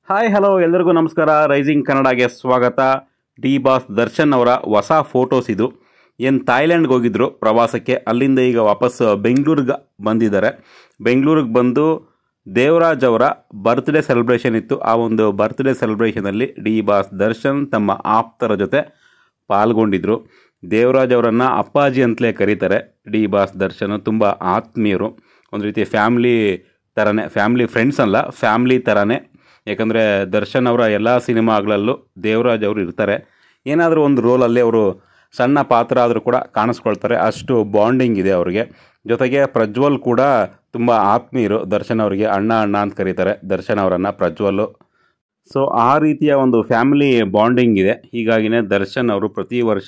hi hello ಎಲ್ಲರಿಗೂ ನಮಸ್ಕಾರ rising ಕನ್ನಡಗೆ ಸ್ವಾಗತ ಡಿ ಬಾಸ್ ದರ್ಶನ್ ಅವರ ಹೊಸ ಫೋಟೋಸ್ ಇದು ಏನು ಥಾಯ್ಲ್ಯಾಂಡ್ಗೆ ಹೋಗಿದ್ರು ಪ್ರವಾಸಕ್ಕೆ ಅಲ್ಲಿಂದ ಈಗ ವಾಪಸ್ ಬೆಂಗಳೂರಿಗೆ ಬಂದಿದ್ದಾರೆ ಬೆಂಗಳೂರಿಗೆ ಬಂದು ದೇವರಾಜ್ ಅವರ ಬರ್ತ್ಡೇ ಸೆಲೆಬ್ರೇಷನ್ ಇತ್ತು ಆ ಒಂದು ಬರ್ತ್ಡೇ ಸೆಲೆಬ್ರೇಷನಲ್ಲಿ ಡಿ ಬಾಸ್ ದರ್ಶನ್ ತಮ್ಮ ಆಪ್ತರ ಜೊತೆ ಪಾಲ್ಗೊಂಡಿದ್ರು ದೇವರಾಜ್ ಅವರನ್ನು ಅಪ್ಪಾಜಿ ಅಂತಲೇ ಕರೀತಾರೆ ಡಿ ಬಾಸ್ ದರ್ಶನ್ ತುಂಬ ಆತ್ಮೀಯರು ಒಂದು ರೀತಿ ಫ್ಯಾಮ್ಲಿ ಥರನೇ ಫ್ಯಾಮ್ಲಿ ಫ್ರೆಂಡ್ಸ್ ಅಲ್ಲ ಫ್ಯಾಮ್ಲಿ ಥರನೇ ಯಾಕಂದರೆ ದರ್ಶನ್ ಅವರ ಎಲ್ಲ ಸಿನಿಮಾಗಳಲ್ಲೂ ದೇವರಾಜ್ ಅವರು ಇರ್ತಾರೆ ಏನಾದರೂ ಒಂದು ರೋಲಲ್ಲಿ ಅವರು ಸಣ್ಣ ಪಾತ್ರ ಆದರೂ ಕೂಡ ಕಾಣಿಸ್ಕೊಳ್ತಾರೆ ಅಷ್ಟು ಬಾಂಡಿಂಗ್ ಇದೆ ಅವರಿಗೆ ಜೊತೆಗೆ ಪ್ರಜ್ವಲ್ ಕೂಡ ತುಂಬ ಆತ್ಮೀಯರು ದರ್ಶನ್ ಅವರಿಗೆ ಅಣ್ಣ ಅಣ್ಣ ಅಂತ ಕರೀತಾರೆ ದರ್ಶನ್ ಅವರನ್ನು ಪ್ರಜ್ವಲ್ಲು ಸೊ ಆ ರೀತಿಯ ಒಂದು ಫ್ಯಾಮಿಲಿ ಬಾಂಡಿಂಗ್ ಇದೆ ಹೀಗಾಗಿನೇ ದರ್ಶನ್ ಅವರು ಪ್ರತಿ ವರ್ಷ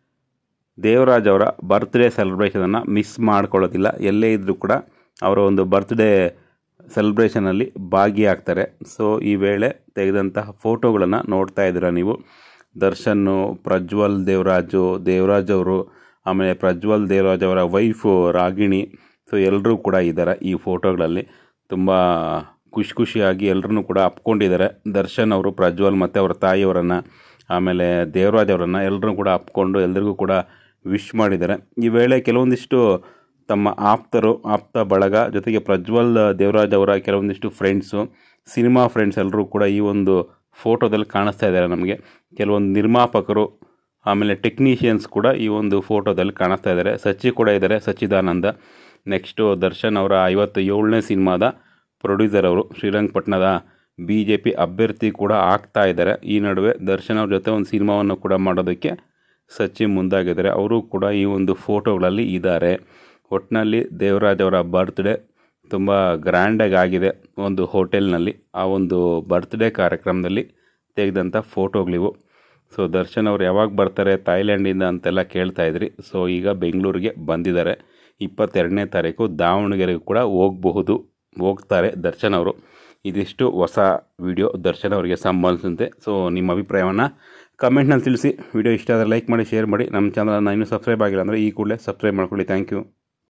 ದೇವರಾಜ್ ಅವರ ಬರ್ತ್ಡೇ ಸೆಲೆಬ್ರೇಷನನ್ನು ಮಿಸ್ ಮಾಡ್ಕೊಳ್ಳೋದಿಲ್ಲ ಎಲ್ಲೇ ಇದ್ದರೂ ಕೂಡ ಅವರ ಒಂದು ಬರ್ತ್ಡೇ ಸೆಲೆಬ್ರೇಷನಲ್ಲಿ ಭಾಗಿಯಾಗ್ತಾರೆ ಸೊ ಈ ವೇಳೆ ತೆಗೆದಂತಹ ಫೋಟೋಗಳನ್ನು ನೋಡ್ತಾ ಇದ್ದೀರಾ ನೀವು ದರ್ಶನ್ನು ಪ್ರಜ್ವಲ್ ದೇವರಾಜು ದೇವರಾಜ್ ಅವರು ಆಮೇಲೆ ಪ್ರಜ್ವಲ್ ದೇವರಾಜ್ ಅವರ ವೈಫು ರಾಗಿಣಿ ಸೊ ಎಲ್ಲರೂ ಕೂಡ ಇದ್ದಾರೆ ಈ ಫೋಟೋಗಳಲ್ಲಿ ತುಂಬ ಖುಷಿ ಖುಷಿಯಾಗಿ ಎಲ್ಲರನ್ನೂ ಕೂಡ ಅಪ್ಕೊಂಡಿದ್ದಾರೆ ದರ್ಶನ್ ಅವರು ಪ್ರಜ್ವಲ್ ಮತ್ತು ಅವರ ತಾಯಿಯವರನ್ನು ಆಮೇಲೆ ದೇವರಾಜ್ ಅವರನ್ನು ಎಲ್ಲರೂ ಕೂಡ ಅಪ್ಕೊಂಡು ಎಲ್ಲರಿಗೂ ಕೂಡ ವಿಶ್ ಮಾಡಿದ್ದಾರೆ ಈ ವೇಳೆ ಕೆಲವೊಂದಿಷ್ಟು ತಮ್ಮ ಆಪ್ತರು ಆಪ್ತ ಬಳಗ ಜೊತೆಗೆ ಪ್ರಜ್ವಲ್ ದೇವರಾಜ್ ಅವರ ಕೆಲವೊಂದಿಷ್ಟು ಫ್ರೆಂಡ್ಸು ಸಿನಿಮಾ ಫ್ರೆಂಡ್ಸ್ ಎಲ್ಲರೂ ಕೂಡ ಈ ಒಂದು ಫೋಟೋದಲ್ಲಿ ಕಾಣಿಸ್ತಾ ಇದ್ದಾರೆ ನಮಗೆ ಕೆಲವೊಂದು ನಿರ್ಮಾಪಕರು ಆಮೇಲೆ ಟೆಕ್ನಿಷಿಯನ್ಸ್ ಕೂಡ ಈ ಒಂದು ಫೋಟೋದಲ್ಲಿ ಕಾಣಿಸ್ತಾ ಇದ್ದಾರೆ ಸಚಿ ಕೂಡ ಇದ್ದಾರೆ ಸಚ್ಚಿದಾನಂದ ನೆಕ್ಸ್ಟು ದರ್ಶನ್ ಅವರ ಐವತ್ತು ಏಳನೇ ಸಿನಿಮಾದ ಪ್ರೊಡ್ಯೂಸರ್ ಅವರು ಶ್ರೀರಂಗಪಟ್ಟಣದ ಬಿ ಜೆ ಪಿ ಅಭ್ಯರ್ಥಿ ಕೂಡ ಆಗ್ತಾ ಇದ್ದಾರೆ ಈ ನಡುವೆ ದರ್ಶನ್ ಅವ್ರ ಜೊತೆ ಒಂದು ಸಿನಿಮಾವನ್ನು ಕೂಡ ಮಾಡೋದಕ್ಕೆ ಸಚಿನ್ ಮುಂದಾಗಿದ್ದಾರೆ ಅವರು ಕೂಡ ಈ ಒಂದು ಫೋಟೋಗಳಲ್ಲಿ ಇದ್ದಾರೆ ಒಟ್ಟಿನಲ್ಲಿ ದೇವರಾಜ್ ಅವರ ಬರ್ತ್ಡೇ ತುಂಬ ಗ್ರ್ಯಾಂಡಾಗಿ ಆಗಿದೆ ಒಂದು ಹೋಟೆಲ್ನಲ್ಲಿ ಆ ಒಂದು ಬರ್ತ್ಡೇ ಕಾರ್ಯಕ್ರಮದಲ್ಲಿ ತೆಗೆದಂಥ ಫೋಟೋಗಳಿವು ಸೊ ದರ್ಶನ್ ಅವರು ಯಾವಾಗ ಬರ್ತಾರೆ ಥಾಯ್ಲ್ಯಾಂಡಿಂದ ಅಂತೆಲ್ಲ ಕೇಳ್ತಾ ಇದ್ರಿ ಸೊ ಈಗ ಬೆಂಗಳೂರಿಗೆ ಬಂದಿದ್ದಾರೆ ಇಪ್ಪತ್ತೆರಡನೇ ತಾರೀಕು ದಾವಣಗೆರೆಗೂ ಕೂಡ ಹೋಗಬಹುದು ಹೋಗ್ತಾರೆ ದರ್ಶನ್ ಅವರು ಇದಿಷ್ಟು ಹೊಸ ವಿಡಿಯೋ ದರ್ಶನ್ ಅವರಿಗೆ ಸಂಬಂಧಿಸಿದಂತೆ ಸೊ ನಿಮ್ಮ ಅಭಿಪ್ರಾಯವನ್ನು ಕಮೆಂಟ್ನಲ್ಲಿ ತಿಳಿಸಿ ವಿಡಿಯೋ ಇಷ್ಟ ಆದರೆ ಲೈಕ್ ಮಾಡಿ ಶೇರ್ ಮಾಡಿ ನಮ್ಮ ಚಾನಲನ್ನು ಇನ್ನೂ ಸಬ್ಸ್ಕ್ರೈಬ್ ಆಗಿಲ್ಲ ಅಂದರೆ ಈ ಕೂಡಲೇ ಸಬ್ಸ್ಕ್ರೈಬ್ ಮಾಡ್ಕೊಳ್ಳಿ ಥ್ಯಾಂಕ್ ಯು